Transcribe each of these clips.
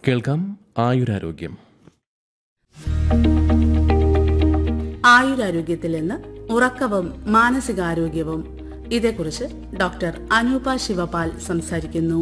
കേൾക്കാം ആയുരാരോഗ്യം ആയുരാരോഗ്യത്തിൽ നിന്ന് ഉറക്കവും മാനസികാരോഗ്യവും ഇതേക്കുറിച്ച് ഡോക്ടർ അനൂപ ശിവപാൽ സംസാരിക്കുന്നു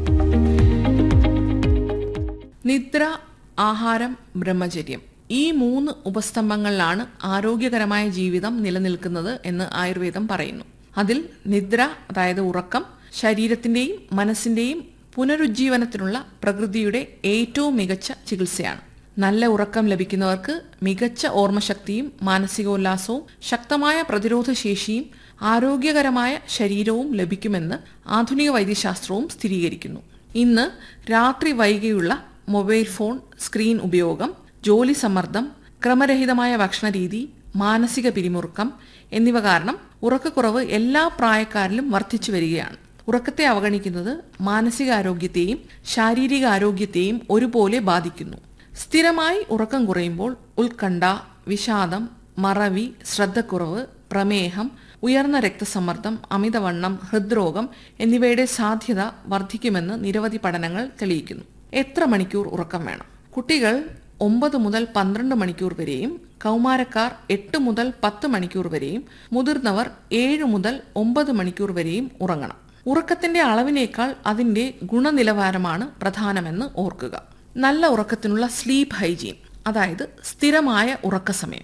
നിദ്ര ആഹാരം ബ്രഹ്മചര്യം ഈ മൂന്ന് ഉപസ്തംഭങ്ങളിലാണ് ആരോഗ്യകരമായ ജീവിതം നിലനിൽക്കുന്നത് എന്ന് ആയുർവേദം പറയുന്നു അതിൽ നിദ്ര അതായത് ഉറക്കം ശരീരത്തിന്റെയും മനസ്സിന്റെയും പുനരുജ്ജീവനത്തിനുള്ള പ്രകൃതിയുടെ ഏറ്റവും മികച്ച ചികിത്സയാണ് നല്ല ഉറക്കം ലഭിക്കുന്നവർക്ക് മികച്ച ഓർമ്മശക്തിയും മാനസികോല്ലാസവും ശക്തമായ പ്രതിരോധ ശേഷിയും ആരോഗ്യകരമായ ശരീരവും ലഭിക്കുമെന്ന് ആധുനിക വൈദ്യശാസ്ത്രവും സ്ഥിരീകരിക്കുന്നു ഇന്ന് രാത്രി വൈകിയുള്ള മൊബൈൽ ഫോൺ സ്ക്രീൻ ഉപയോഗം ജോലി സമ്മർദ്ദം ക്രമരഹിതമായ ഭക്ഷണരീതി മാനസിക പിരിമുറുക്കം എന്നിവ കാരണം ഉറക്കക്കുറവ് എല്ലാ പ്രായക്കാരിലും വർദ്ധിച്ചു വരികയാണ് ഉറക്കത്തെ അവഗണിക്കുന്നത് മാനസികാരോഗ്യത്തെയും ശാരീരിക ആരോഗ്യത്തെയും ഒരുപോലെ ബാധിക്കുന്നു സ്ഥിരമായി ഉറക്കം കുറയുമ്പോൾ ഉത്കണ്ഠ വിഷാദം മറവി ശ്രദ്ധക്കുറവ് പ്രമേഹം ഉയർന്ന രക്തസമ്മർദ്ദം അമിതവണ്ണം ഹൃദ്രോഗം എന്നിവയുടെ സാധ്യത വർദ്ധിക്കുമെന്ന് നിരവധി പഠനങ്ങൾ തെളിയിക്കുന്നു എത്ര മണിക്കൂർ ഉറക്കം വേണം കുട്ടികൾ ഒമ്പത് മുതൽ പന്ത്രണ്ട് മണിക്കൂർ വരെയും കൗമാരക്കാർ എട്ട് മുതൽ പത്ത് മണിക്കൂർ വരെയും മുതിർന്നവർ ഏഴ് മുതൽ ഒമ്പത് മണിക്കൂർ വരെയും ഉറങ്ങണം ഉറക്കത്തിന്റെ അളവിനേക്കാൾ അതിന്റെ ഗുണനിലവാരമാണ് പ്രധാനമെന്ന് ഓർക്കുക നല്ല ഉറക്കത്തിനുള്ള സ്ലീപ്പ് ഹൈജീൻ അതായത് സ്ഥിരമായ ഉറക്കസമയം